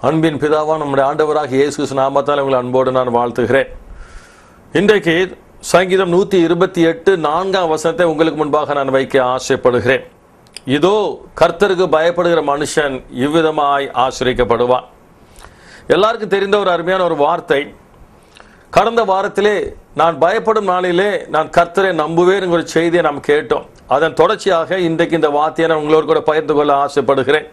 அன்பின் பிதாவா நம்முடைய ஆண்டவராக இயேசு கிறிஸ்து நாமத்தால் உங்களை அன்போடு நான் வாழ்த்துகிறேன் இன்றைக்கு சங்கீதம் நூற்றி இருபத்தி எட்டு நான்காம் வசனத்தை உங்களுக்கு முன்பாக நான் வைக்க ஆசைப்படுகிறேன் இதோ கர்த்தருக்கு பயப்படுகிற மனுஷன் இவ்விதமாய் ஆசிரிக்கப்படுவான் எல்லாருக்கும் தெரிந்த ஒரு அருமையான ஒரு வார்த்தை கடந்த வாரத்திலே நான் பயப்படும் நாளிலே நான் கர்த்தரை நம்புவேன் ஒரு செய்தியை நாம் கேட்டோம் அதன் தொடர்ச்சியாக இன்றைக்கு இந்த வார்த்தையை நான் உங்களோடு கூட பகிர்ந்து கொள்ள ஆசைப்படுகிறேன்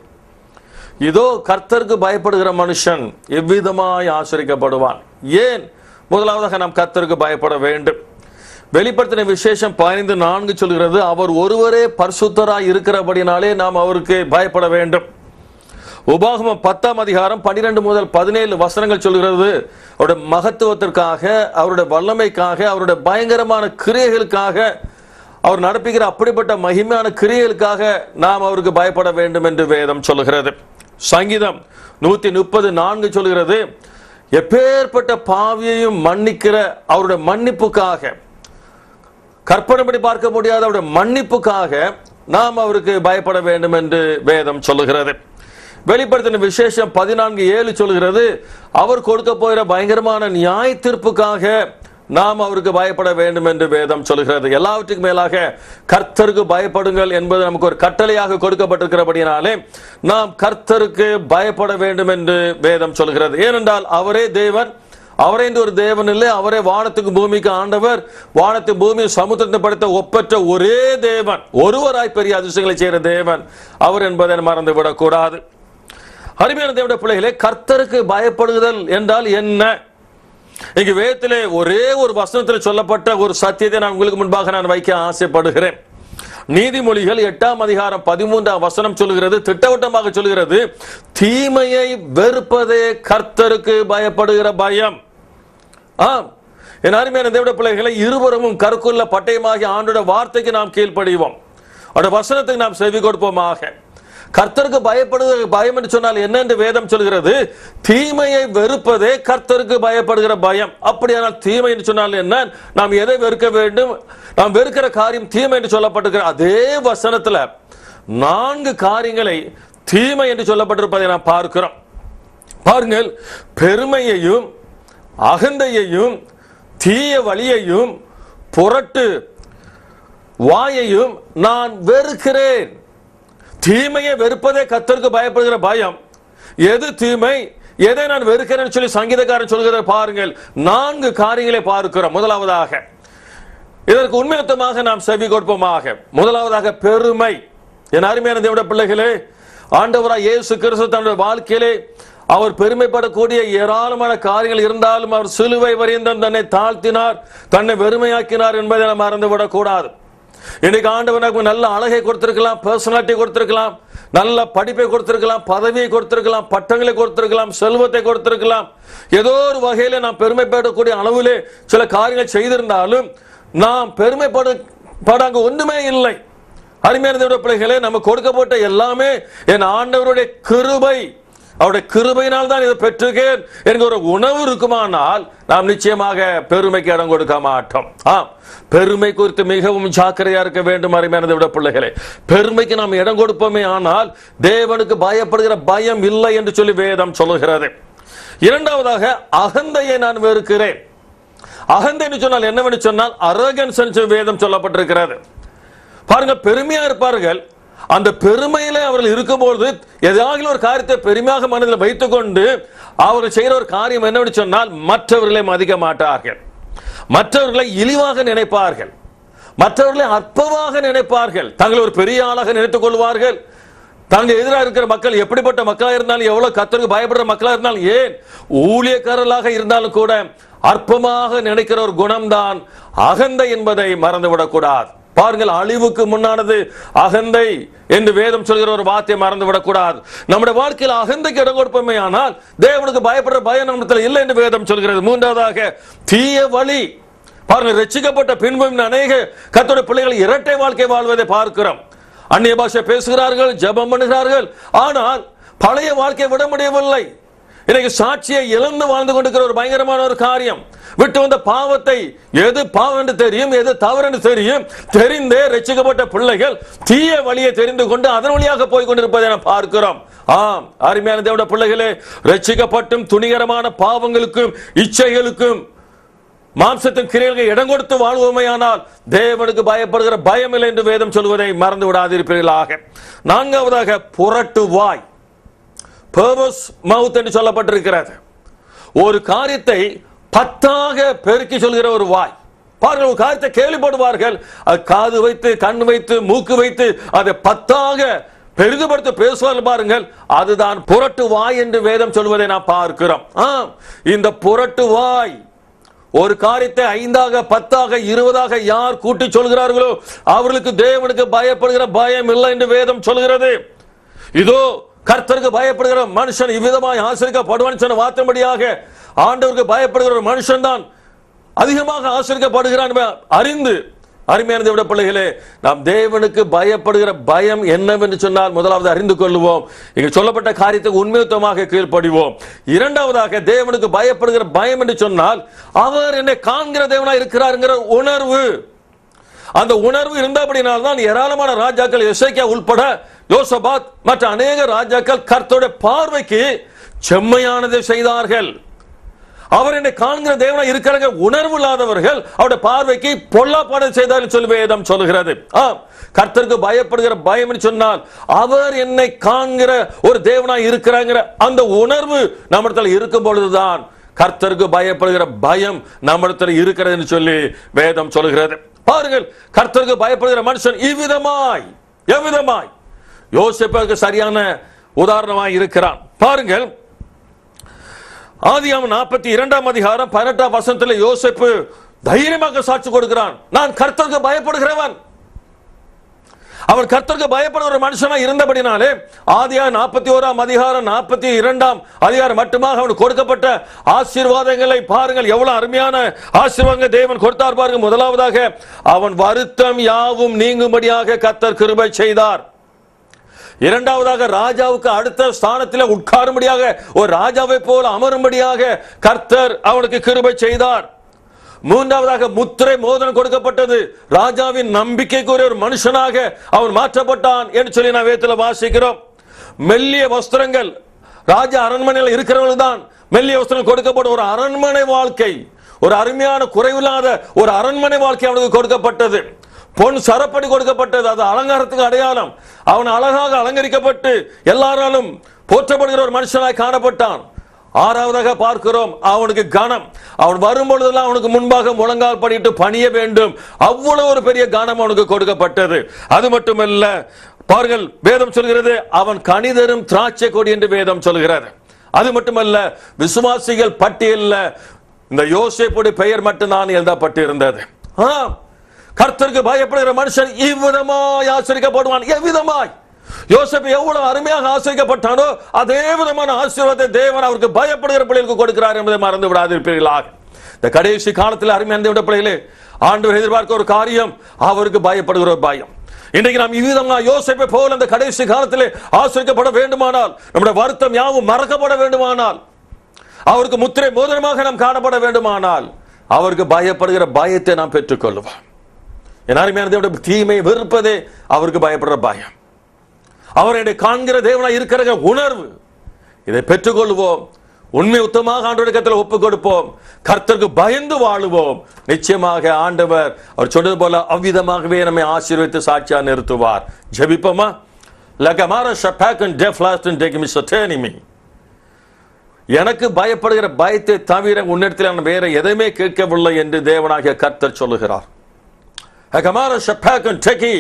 இதோ கர்த்தருக்கு பயப்படுகிற மனுஷன் எவ்விதமாய் ஆசிரிக்கப்படுவான் ஏன் முதலாவதாக நாம் கர்த்தருக்கு பயப்பட வேண்டும் வெளிப்படுத்தின விசேஷம் பதினைந்து நான்கு சொல்கிறது அவர் ஒருவரே பரிசுத்தராய் இருக்கிறபடினாலே நாம் அவருக்கு பயப்பட வேண்டும் உபாகமம் பத்தாம் அதிகாரம் பன்னிரெண்டு முதல் பதினேழு வசனங்கள் சொல்கிறது அவருடைய மகத்துவத்திற்காக அவருடைய வல்லமைக்காக அவருடைய பயங்கரமான கிரியைகளுக்காக அவர் நடப்பிக்கிற அப்படிப்பட்ட மகிமையான கிரியைகளுக்காக நாம் அவருக்கு பயப்பட வேண்டும் என்று வேதம் சொல்லுகிறது சங்கீதம் நூத்தி முப்பது நான்கு சொல்கிறது எப்பேற்பட்ட பாவியையும் மன்னிக்கிற அவருடைய மன்னிப்புக்காக கற்பனைப்படி பார்க்க முடியாத அவருடைய மன்னிப்புக்காக நாம் அவருக்கு பயப்பட வேண்டும் என்று வேதம் சொல்லுகிறது வெளிப்படுத்தின விசேஷம் பதினான்கு ஏழு சொல்கிறது அவர் கொடுக்க போகிற பயங்கரமான நியாய தீர்ப்புக்காக நாம் அவருக்கு பயப்பட வேண்டும் என்று வேதம் சொல்கிறது எல்லாவற்றுக்கும் மேலாக கர்த்தருக்கு பயப்படுங்கள் என்பது நமக்கு ஒரு கட்டளையாக கொடுக்கப்பட்டிருக்கிறபடினாலே நாம் கர்த்தருக்கு பயப்பட வேண்டும் என்று வேதம் சொல்கிறது ஏனென்றால் அவரே தேவன் அவரே இந்த ஒரு தேவன் இல்லை அவரே வானத்துக்கு பூமிக்கு ஆண்டவர் வானத்து பூமி சமுத்திரத்தை படைத்த ஒப்பற்ற ஒரே தேவன் ஒருவராய் பெரிய அதிசயங்களை செய்கிற தேவன் அவர் என்பதை மறந்து விடக்கூடாது அருமையான தேவனுடைய பிள்ளைகளே கர்த்தருக்கு பயப்படுதல் என்றால் என்ன இங்கு வேதத்திலே ஒரே ஒரு வசனத்தில் சொல்லப்பட்ட ஒரு சத்தியத்தை நான் உங்களுக்கு முன்பாக நான் வைக்க ஆசைப்படுகிறேன் நீதிமொழிகள் எட்டாம் அதிகாரம் பதிமூன்றாம் வசனம் சொல்லுகிறது திட்டவட்டமாக சொல்லுகிறது தீமையை வெறுப்பதே கர்த்தருக்கு பயப்படுகிற பயம் ஆம் என் அருமையான தேவட பிள்ளைகளை இருவரும் கருக்குள்ள பட்டயமாகி ஆண்டோட வார்த்தைக்கு நாம் கீழ்ப்படிவோம் அவருடைய வசனத்துக்கு நாம் செவி கொடுப்போமாக கர்த்தருக்கு பயப்படுகிற பயம் என்று சொன்னால் என்ன என்று வேதம் சொல்கிறது தீமையை வெறுப்பதே கர்த்தருக்கு பயப்படுகிற பயம் அப்படியானால் தீமை என்று சொன்னால் என்ன நாம் எதை வெறுக்க வேண்டும் நாம் வெறுக்கிற காரியம் தீமை என்று சொல்லப்பட்டிருக்கிற அதே வசனத்துல நான்கு காரியங்களை தீமை என்று சொல்லப்பட்டிருப்பதை நாம் பார்க்கிறோம் பாருங்கள் பெருமையையும் அகந்தையையும் தீய வழியையும் புரட்டு வாயையும் நான் வெறுக்கிறேன் தீமையை வெறுப்பதே கத்தருக்கு பயப்படுகிற பயம் எது தீமை எதை நான் வெறுக்கிறேன் சொல்லி சங்கீதக்காரன் சொல்கிறத பாருங்கள் நான்கு காரியங்களை பார்க்கிறோம் முதலாவதாக இதற்கு உண்மையத்தமாக நாம் செவி கொடுப்போமாக முதலாவதாக பெருமை என் அருமையான தேவட பிள்ளைகளே ஆண்டவராக இயேசு கிறிஸ்து தன்னுடைய வாழ்க்கையிலே அவர் பெருமைப்படக்கூடிய ஏராளமான காரியங்கள் இருந்தாலும் அவர் சிலுவை வரைந்தம் தன்னை தாழ்த்தினார் தன்னை வெறுமையாக்கினார் என்பதை நாம் மறந்துவிடக் கூடாது இன்னைக்கு ஆண்டவர் நமக்கு நல்ல அழகை கொடுத்திருக்கலாம் பர்சனாலிட்டி கொடுத்திருக்கலாம் நல்ல படிப்பை கொடுத்திருக்கலாம் பதவியை கொடுத்திருக்கலாம் பட்டங்களை கொடுத்திருக்கலாம் செல்வத்தை கொடுத்திருக்கலாம் ஏதோ ஒரு வகையில நாம் பெருமைப்படக்கூடிய அளவிலே சில காரியங்கள் செய்திருந்தாலும் நாம் பெருமைப்பட பட அங்கு ஒன்றுமே இல்லை அருமையான தேவனுடைய பிள்ளைகளே நம்ம கொடுக்கப்பட்ட எல்லாமே என் ஆண்டவருடைய கிருபை அவருடைய கிருபையினால் தான் இதை பெற்றுகேன் என்கிற ஒரு உணவு இருக்குமானால் நாம் நிச்சயமாக பெருமைக்கு இடம் கொடுக்க மாட்டோம் ஆம் பெருமை குறித்து மிகவும் ஜாக்கிரதையா இருக்க வேண்டும் அருமையானதை விட பிள்ளைகளே பெருமைக்கு நாம் இடம் கொடுப்போமே ஆனால் தேவனுக்கு பயப்படுகிற பயம் இல்லை என்று சொல்லி வேதம் சொல்லுகிறது இரண்டாவதாக அகந்தையை நான் வெறுக்கிறேன் அகந்தை என்று சொன்னால் என்னவென்று சொன்னால் அரகன்ஸ் என்று வேதம் சொல்லப்பட்டிருக்கிறது பாருங்க பெருமையா இருப்பார்கள் அந்த பெருமையில அவர்கள் இருக்கும்போது ஏதாவது ஒரு காரியத்தை பெருமையாக மனதில் வைத்துக்கொண்டு அவர்கள் செய்கிற ஒரு காரியம் என்னவென்று சொன்னால் மற்றவர்களை மதிக்க மாட்டார்கள் மற்றவர்களை இழிவாக நினைப்பார்கள் மற்றவர்களை அற்பமாக நினைப்பார்கள் தங்களை ஒரு பெரிய ஆளாக நினைத்துக் கொள்வார்கள் தாங்க எதிராக இருக்கிற மக்கள் எப்படிப்பட்ட மக்களாக இருந்தாலும் எவ்வளவு கத்தருக்கு பயப்படுற மக்களாக இருந்தாலும் ஏன் ஊழியக்காரர்களாக இருந்தாலும் கூட அற்பமாக நினைக்கிற ஒரு குணம்தான் அகந்தை என்பதை மறந்துவிடக்கூடாது பாருங்கள் அழிவுக்கு முன்னானது அகந்தை என்று வேதம் சொல்கிற ஒரு வார்த்தையை மறந்துவிடக் கூடாது நம்முடைய வாழ்க்கையில் அகந்தைக்கு இடம் கொடுப்போமே ஆனால் தேவனுக்கு பயப்படுற பயம் நம்மிடத்தில் இல்லை என்று வேதம் சொல்கிறது மூன்றாவதாக தீய வழி பாருங்கள் ரட்சிக்கப்பட்ட பின்பும் அநேக கத்தோட பிள்ளைகள் இரட்டை வாழ்க்கை வாழ்வதை பார்க்கிறோம் அந்நிய பாஷை பேசுகிறார்கள் ஜெபம் பண்ணுகிறார்கள் ஆனால் பழைய வாழ்க்கை விட முடியவில்லை இன்னைக்கு சாட்சியை இழந்து வாழ்ந்து கொண்டிருக்கிற ஒரு பயங்கரமான ஒரு காரியம் விட்டு வந்த பாவத்தை எது பாவம் என்று தெரியும் எது தவறு என்று தெரியும் தெரிந்தே ரட்சிக்கப்பட்ட பிள்ளைகள் தீய வழியை தெரிந்து கொண்டு அதன் வழியாக போய் கொண்டிருப்பதை நாம் பார்க்கிறோம் ஆம் அருமையான தேவட பிள்ளைகளே ரட்சிக்கப்பட்டும் துணிகரமான பாவங்களுக்கும் இச்சைகளுக்கும் மாம்சத்தின் கிரியைகளுக்கு இடம் கொடுத்து வாழ்வோமையானால் தேவனுக்கு பயப்படுகிற பயம் இல்லை என்று வேதம் சொல்வதை மறந்து விடாதிருப்பீர்களாக நான்காவதாக புரட்டு வாய் பர்வஸ் மவுத் என்று சொல்லப்பட்டிருக்கிறது ஒரு காரியத்தை பத்தாக பெருக்கி சொல்கிற ஒரு வாய் பாருங்கள் ஒரு காரியத்தை கேள்விப்படுவார்கள் அது காது வைத்து கண் வைத்து மூக்கு வைத்து அதை பத்தாக பெரிதுபடுத்த பேசுவார்கள் பாருங்கள் அதுதான் புரட்டு வாய் என்று வேதம் சொல்வதை நாம் பார்க்கிறோம் ஆம் இந்த புரட்டு வாய் ஒரு காரியத்தை ஐந்தாக பத்தாக இருபதாக யார் கூட்டி சொல்கிறார்களோ அவர்களுக்கு தேவனுக்கு பயப்படுகிற பயம் இல்லை என்று வேதம் சொல்கிறது இதோ கர்த்தருக்கு பயப்படுகிற மனுஷன் இவ்விதமாய் ஆசிரிக்கப்படுவான் சொன்ன வார்த்தைபடியாக ஆண்டவருக்கு பயப்படுகிற ஒரு மனுஷன் தான் அதிகமாக ஆசிரிக்கப்படுகிறான் என்பதை அறிந்து அருமையானதை விட பிள்ளைகளே நாம் தேவனுக்கு பயப்படுகிற பயம் என்னவென்று சொன்னால் முதலாவது அறிந்து கொள்ளுவோம் இங்கு சொல்லப்பட்ட காரியத்துக்கு உண்மையுத்தமாக கீழ்ப்படிவோம் இரண்டாவதாக தேவனுக்கு பயப்படுகிற பயம் என்று சொன்னால் அவர் என்னை காண்கிற தேவனா இருக்கிறாருங்கிற உணர்வு அந்த உணர்வு இருந்தபடினால் தான் ஏராளமான ராஜாக்கள் எசைக்கா உள்பட யோசபாத் மற்ற அநேக ராஜாக்கள் கர்த்தருடைய பார்வைக்கு செம்மையானதை செய்தார்கள் அவர் என்னை காண்கிற தேவனா இருக்கிறாங்க உணர்வு இல்லாதவர்கள் அவருடைய பார்வைக்கு பொல்லாப்பாடு செய்தார்கள் சொல்லி வேதம் சொல்லுகிறது ஆம் கர்த்தருக்கு பயப்படுகிற பயம் என்று சொன்னால் அவர் என்னை காண்கிற ஒரு தேவனா இருக்கிறாங்கிற அந்த உணர்வு நம்மிடத்தில் இருக்கும் பொழுதுதான் கர்த்தருக்கு பயப்படுகிற பயம் நம்மிடத்தில் இருக்கிறது என்று சொல்லி வேதம் சொல்லுகிறது பாருங்கள் கர்த்தருக்கு பயப்படுகிற மனுஷன் இவ்விதமாய் எவ்விதமாய் யோசிப்பதற்கு சரியான உதாரணமாய் இருக்கிறான் பாருங்கள் ஆதியாமம் நாற்பத்தி இரண்டாம் அதிகாரம் பதினெட்டாம் வசனத்தில் யோசிப்பு தைரியமாக சாட்சி கொடுக்கிறான் நான் கர்த்தருக்கு பயப்படுகிறவன் அவன் கர்த்தருக்கு பயப்படுகிற ஒரு மனுஷனா இருந்தபடினாலே ஆதியா நாற்பத்தி ஓராம் அதிகாரம் நாற்பத்தி இரண்டாம் அதிகாரம் மட்டுமாக அவனுக்கு கொடுக்கப்பட்ட ஆசீர்வாதங்களை பாருங்கள் எவ்வளவு அருமையான ஆசீர்வாதங்கள் தேவன் கொடுத்தார் பாருங்க முதலாவதாக அவன் வருத்தம் யாவும் நீங்கும்படியாக கர்த்தர் கிருபை செய்தார் இரண்டாவதாக ராஜாவுக்கு அடுத்த ஸ்தானத்தில் உட்காரும்படியாக ஒரு ராஜாவை போல அமரும்படியாக கர்த்தர் அவனுக்கு கிருபை செய்தார் மூன்றாவதாக முத்திரை மோதனம் கொடுக்கப்பட்டது ராஜாவின் நம்பிக்கைக்குரிய ஒரு மனுஷனாக அவன் மாற்றப்பட்டான் என்று சொல்லி நான் வேத்துல வாசிக்கிறோம் மெல்லிய வஸ்திரங்கள் ராஜா அரண்மனையில் இருக்கிறவர்கள் தான் மெல்லிய வஸ்திரம் கொடுக்கப்பட்ட ஒரு அரண்மனை வாழ்க்கை ஒரு அருமையான குறைவில்லாத ஒரு அரண்மனை வாழ்க்கை அவனுக்கு கொடுக்கப்பட்டது பொன் சரப்படி கொடுக்கப்பட்டது அது அலங்காரத்துக்கு அடையாளம் அவன் அழகாக அலங்கரிக்கப்பட்டு எல்லாராலும் போற்றப்படுகிற ஒரு மனுஷனாய் காணப்பட்டான் ஆறாவதாக பார்க்கிறோம் அவனுக்கு கனம் அவன் வரும் பொழுதெல்லாம் அவனுக்கு முன்பாக முழங்கால் படிட்டு பணிய வேண்டும் அவ்வளவு ஒரு பெரிய கனம் அவனுக்கு கொடுக்கப்பட்டது அது மட்டுமல்ல பாருங்கள் வேதம் சொல்கிறது அவன் கணிதரும் திராட்சை கொடி என்று வேதம் சொல்கிறது அது மட்டுமல்ல விசுவாசிகள் பட்டியல்ல இந்த யோசேப்புடைய பெயர் மட்டும்தான் எழுதப்பட்டிருந்தது ஆம் கர்த்தருக்கு பயப்படுகிற மனுஷன் இவ்விதமாய் ஆசிரிக்கப்படுவான் எவ்விதமாய் யோசப் எவ்வளவு அருமையாக ஆசிரிக்கப்பட்டானோ அதே விதமான ஆசீர்வாதத்தை தேவன் அவருக்கு பயப்படுகிற பிள்ளைகளுக்கு கொடுக்கிறார் என்பதை மறந்து விடாதிருப்பீர்களாக இந்த கடைசி காலத்தில் அருமையான விட பிள்ளைகளே ஆண்டவர் எதிர்பார்க்க ஒரு காரியம் அவருக்கு பயப்படுகிற ஒரு பயம் இன்றைக்கு நாம் இவ்விதமா யோசிப்பை போல அந்த கடைசி காலத்திலே ஆசிரிக்கப்பட வேண்டுமானால் நம்முடைய வருத்தம் யாவும் மறக்கப்பட வேண்டுமானால் அவருக்கு முத்திரை மோதிரமாக நாம் காணப்பட வேண்டுமானால் அவருக்கு பயப்படுகிற பயத்தை நாம் பெற்றுக்கொள்வோம் என் அருமையான தேவனுடைய தீமை வெறுப்பதே அவருக்கு பயப்படுற பயம் அவரை காண்கிற தேவனாய் இருக்கிற உணர்வு இதை பெற்றுக்கொள்வோம் உண்மை உத்தமாக ஆண்டோட கத்தில் ஒப்புக் கொடுப்போம் கர்த்தருக்கு பயந்து வாழுவோம் நிச்சயமாக ஆண்டவர் அவர் சொன்னது போல அவ்விதமாகவே நம்மை ஆசீர்வதித்து சாட்சியா நிறுத்துவார் ஜெபிப்போமா like Amara Shapak and deaf last and take me sustaining me. எனக்கு பயப்படுகிற பயத்தை தவிர உன்னிடத்தில் நான் வேற எதையுமே கேட்கவில்லை என்று தேவனாகிய கர்த்தர் சொல்லுகிறார் Agamara Shapak and Teki.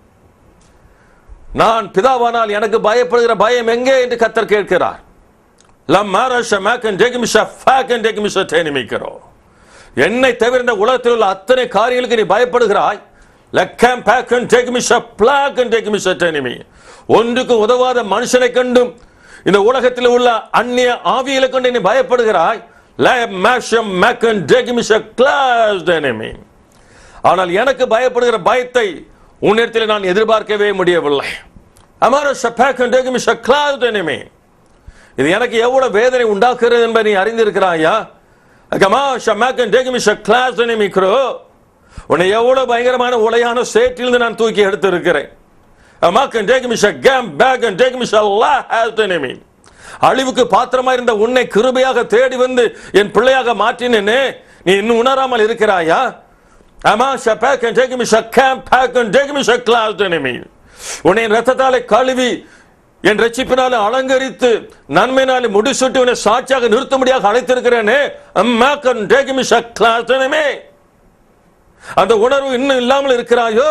நான் பிதாவானால் எனக்கு பயப்படுகிற பயம் எங்கே என்று கர்த்தர் கேட்கிறார் லம்மார ஷமாக்கன் டெகிமி ஷஃபாக்கன் டெகிமி ஷட்டேனிமிக்கிறோ என்னை தவிர இந்த உலகத்தில் உள்ள அத்தனை காரியங்களுக்கு நீ பயப்படுகிறாய் லக்கம் பேக்கன் டெகிமி ஷப்ளாக்கன் டெகிமி ஷட்டேனிமி ஒன்றுக்கு உதவாத மனுஷனை கண்டும் இந்த உலகத்தில் உள்ள அந்நிய ஆவியலை கொண்டு நீ பயப்படுகிறாய் மேஷம் மேக்கன் டெகிமி ஷக்ளாஸ்டேனிமி ஆனால் எனக்கு பயப்படுகிற பயத்தை உன்னிடத்தில் நான் எதிர்பார்க்கவே முடியவில்லை அமார ஷப்பாக்கன் டெகிமி ஷக்ளாஸ்டேனிமி இது எனக்கு எவ்வளவு வேதனை உண்டாக்குறது என்பதை நீ அறிந்திருக்கிறாயா கமா ஷமாக்கன் டேகிமி ஷக்ளாஸ் நிமிக்கிறோ உன்னை எவ்வளவு பயங்கரமான உலையான சேற்றிலிருந்து நான் தூக்கி எடுத்திருக்கிறேன் Amak and take me shall gam bag and take me shall laugh as the enemy. அழிவுக்கு பாத்திரமா இருந்த உன்னை கிருபையாக தேடி வந்து என் பிள்ளையாக மாற்றினேனே நீ இன்னும் உணராமல் இருக்கிறாயா அமா ஷபேக் and take me shall camp pack and take me shall class the enemy. உன்னை என் ரத்தத்தாலே கழுவி என் ரட்சிப்பினாலே அலங்கரித்து நன்மையினாலே முடிசூட்டி உன்னை சாட்சியாக நிறுத்தும்படியாக அழைத்திருக்கிறேனே அம்மாக் and take me shall class the enemy. அந்த உணர்வு இன்னும் இல்லாமல் இருக்கிறாயோ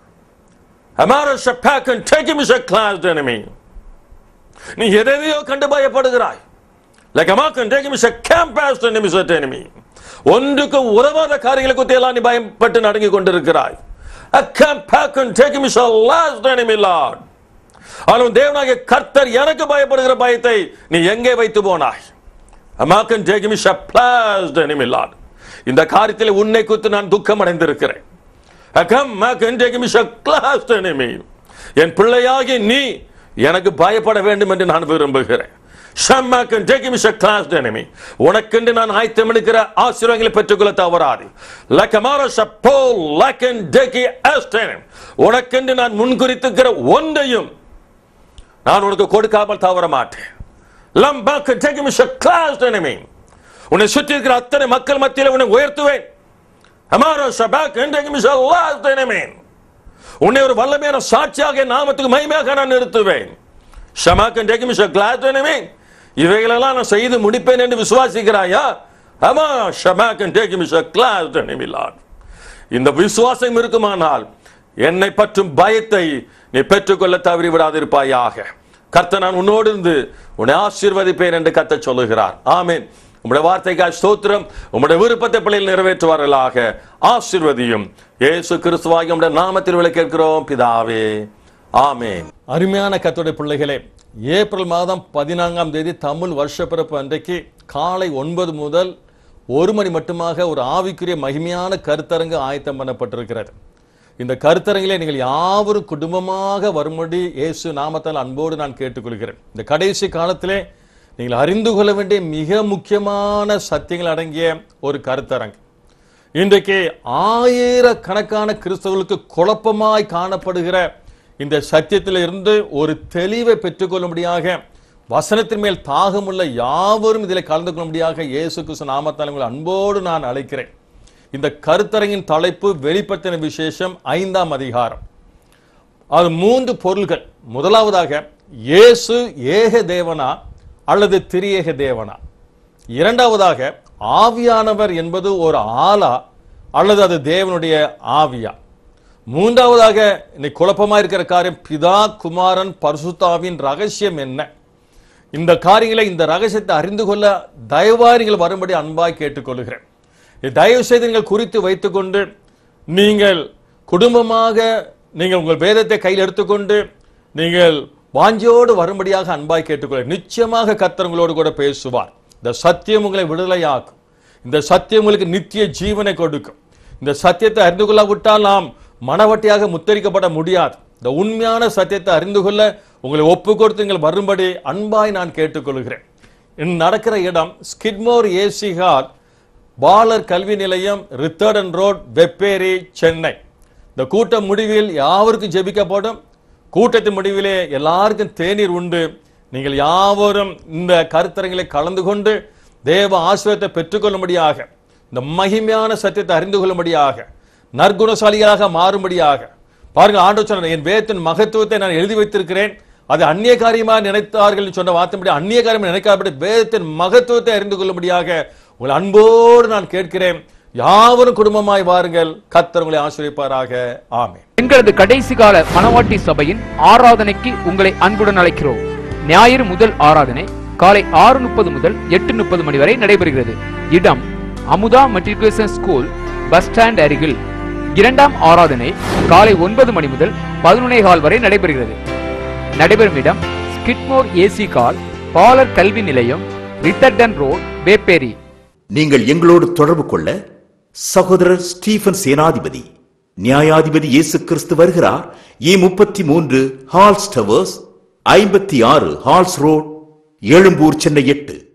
அமார ஷப்பாக் and take me shall class the enemy. நீ எதையோ கண்டு பயப்படுகிறாய் லைக் அமாக்கன் டேக் மிஸ் கேம்ப் பாஸ் தி எனிமி சட் எனிமி ஒன்றுக்கு உறவாத காரியங்களை குறித்து எல்லாம் நீ பயப்பட்டு நடுங்கிக் கொண்டிருக்கிறாய் a camp back and take me shall last the enemy lord ஆனால் தேவனாகிய கர்த்தர் எனக்கு பயப்படுகிற பயத்தை நீ எங்கே வைத்து போனாய் அமாக்கன் டேக் மிஸ் ப்ளாஸ் தி எனிமி லார்ட் இந்த காரியத்தில் உன்னை குறித்து நான் துக்கம் அடைந்திருக்கிறேன் அகம் மேக்கன் டேக் மிஸ் க்ளாஸ் தி எனிமி என் பிள்ளையாகி நீ எனக்கு பயப்பட வேண்டும் என்று நான் விரும்புகிறேன் ஷம்மாக்கன் டேக் மிஸ் க்ளாஸ் தி எனிமி உனக்கென்று நான் ஆயத்தம் எடுக்கிற ஆசீர்வாதங்களை பெற்றுக்கொள்ள தவறாது லக்கமார ஷப்போ லக்கன் டேக்கி அஸ்டேன் உனக்கென்று நான் முன்குறித்துக்கிற ஒன்றையும் நான் உனக்கு கொடுக்காமல் தவற மாட்டேன் லம்பாக்கு டேக் மிஸ் க்ளாஸ் தி எனிமி உன்னை சுற்றி இருக்கிற அத்தனை மக்கள் மத்தியில் உன்னை உயர்த்துவேன் அமாரோ ஷபாக் டேக் மிஸ் க்ளாஸ் தி எனிமி உன்னை ஒரு வல்லமையான சாட்சியாக என் நாமத்துக்கு மகிமையாக நான் நிறுத்துவேன் ஷமாக்கன் டேக் மிஸ் க்ளாஸ் தி எனிமி இவைகளெல்லாம் நான் செய்து முடிப்பேன் என்று விசுவாசிக்கிறாயா ஆமா ஷமாக்கன் டேக் மிஸ் க்ளாஸ் தி எனிமி லார்ட் இந்த விசுவாசம் இருக்குமானால் என்னை பற்றும் பயத்தை நீ பெற்றுக்கொள்ள தவறி விடாதிருப்பாயாக கர்த்தர் நான் உன்னோடு இருந்து உன்னை ஆசீர்வதிப்பேன் என்று கத்த சொல்லுகிறார் ஆமென் உம்முடைய வார்த்தைக்காய் ஸ்தோத்திரம் உம்முடைய விருப்பத்தை பிள்ளைகள் நிறைவேற்றுவார்களாக ஆசீர்வதியும் இயேசு கிறிஸ்துவாகி உம்முடைய நாமத்தில் விளை கேட்கிறோம் பிதாவே ஆமென் அருமையான கர்த்தருடைய பிள்ளைகளே ஏப்ரல் மாதம் பதினான்காம் தேதி தமிழ் வருஷ பிறப்பு அன்றைக்கு காலை ஒன்பது முதல் ஒரு மணி மட்டுமாக ஒரு ஆவிக்குரிய மகிமையான கருத்தரங்கு ஆயத்தம் பண்ணப்பட்டிருக்கிறது இந்த கருத்தரங்கிலே நீங்கள் யாவரும் குடும்பமாக வரும்படி இயேசு நாமத்தால் அன்போடு நான் கேட்டுக்கொள்கிறேன் இந்த கடைசி காலத்திலே நீங்கள் அறிந்து கொள்ள வேண்டிய மிக முக்கியமான சத்தியங்கள் அடங்கிய ஒரு கருத்தரங்கு இன்றைக்கு ஆயிரக்கணக்கான கிறிஸ்தவர்களுக்கு குழப்பமாய் காணப்படுகிற இந்த சத்தியத்தில் இருந்து ஒரு தெளிவை பெற்றுக்கொள்ளும்படியாக வசனத்தின் மேல் தாகமுள்ள யாவரும் இதில் கலந்து கொள்ளும்படியாக இயேசு கிறிஸ்து நாமத்தால் உங்களை அன்போடு நான் அழைக்கிறேன் இந்த கருத்தரங்கின் தலைப்பு வெளிப்படுத்தின விசேஷம் ஐந்தாம் அதிகாரம் அது மூன்று பொருள்கள் முதலாவதாக இயேசு ஏக தேவனா அல்லது திரியேக தேவனா இரண்டாவதாக ஆவியானவர் என்பது ஒரு ஆளா அல்லது அது தேவனுடைய ஆவியா மூன்றாவதாக இன்னைக்கு குழப்பமா இருக்கிற காரியம் பிதா குமாரன் பரிசுத்தாவின் ரகசியம் என்ன இந்த காரியங்களை இந்த ரகசியத்தை அறிந்து கொள்ள தயவாய் நீங்கள் வரும்படி அன்பாய் கேட்டுக்கொள்கிறேன் இதை தயவு செய்து நீங்கள் குறித்து வைத்துக்கொண்டு நீங்கள் குடும்பமாக நீங்கள் உங்கள் வேதத்தை கையில் எடுத்துக்கொண்டு நீங்கள் வாஞ்சியோடு வரும்படியாக அன்பாய் கேட்டுக்கொள்ள நிச்சயமாக கர்த்தர் உங்களோடு கூட பேசுவார் இந்த சத்தியம் உங்களை விடுதலையாக்கும் இந்த சத்தியம் உங்களுக்கு நித்திய ஜீவனை கொடுக்கும் இந்த சத்தியத்தை அறிந்து கொள்ளாவிட்டால் நாம் மனவட்டியாக முத்தரிக்கப்பட முடியாது இந்த உண்மையான சத்தியத்தை அறிந்து கொள்ள உங்களை ஒப்பு கொடுத்து நீங்கள் வரும்படி அன்பாய் நான் கேட்டுக்கொள்கிறேன் இன்று நடக்கிற இடம் ஸ்கிட்மோர் ஏசி ஹால் பாலர் கல்வி நிலையம் ரித்தர்டன் ரோட் வெப்பேரி சென்னை இந்த கூட்டம் முடிவில் யாவருக்கும் ஜெபிக்கப்படும் கூட்டத்தின் முடிவிலே எல்லாருக்கும் தேநீர் உண்டு நீங்கள் யாவரும் இந்த கருத்தரங்களை கலந்து கொண்டு தேவ ஆசிரியத்தை பெற்றுக்கொள்ளும்படியாக இந்த மகிமையான சத்தியத்தை அறிந்து கொள்ளும்படியாக நற்குணசாலிகளாக மாறும்படியாக பாருங்க ஆண்டவர் சொன்னார் என் வேதத்தின் மகத்துவத்தை நான் எழுதி வைத்திருக்கிறேன் அது அந்நிய காரியமாக நினைத்தார்கள் சொன்ன வார்த்தைப்படி அந்நிய காரியம் நினைக்காதபடி வேதத்தின் மகத்துவத்தை அறிந்து கொள்ளும்படியாக உங்கள் அன்போடு நான் கேட்கிறேன் யாவரும் குடும்பமாய் வாருங்கள் கர்த்தர் உங்களை ஆசிரியப்பாராக ஆமென் எங்களது கடைசி கால மணவாட்டி சபையின் ஆராதனைக்கு உங்களை அன்புடன் அழைக்கிறோம் ஞாயிறு முதல் ஆராதனை காலை ஆறு முப்பது முதல் எட்டு முப்பது மணி வரை நடைபெறுகிறது இடம் Amudha matriculation school bus stand அருகில் இரண்டாம் ஆராதனை காலை ஒன்பது மணி முதல் பதினொன்னே கால் வரை நடைபெறுகிறது நடைபெறும் இடம் ஸ்கிட்மோர் ஏசி கால் பாலர் கல்வி நிலையம் ரிட்டர்டன் ரோட் வேப்பேரி நீங்கள் எங்களோடு தொடர்பு கொள்ள சகோதரர் ஸ்டீபன் சேனாதிபதி நியாயாதிபதி இயேசு கிறிஸ்து வருகிறார் இ முப்பத்தி மூன்று ஹால்ஸ் டவர்ஸ் ஐம்பத்தி ஆறு ஹால்ஸ் ரோட் எழும்பூர் சென்னை எட்டு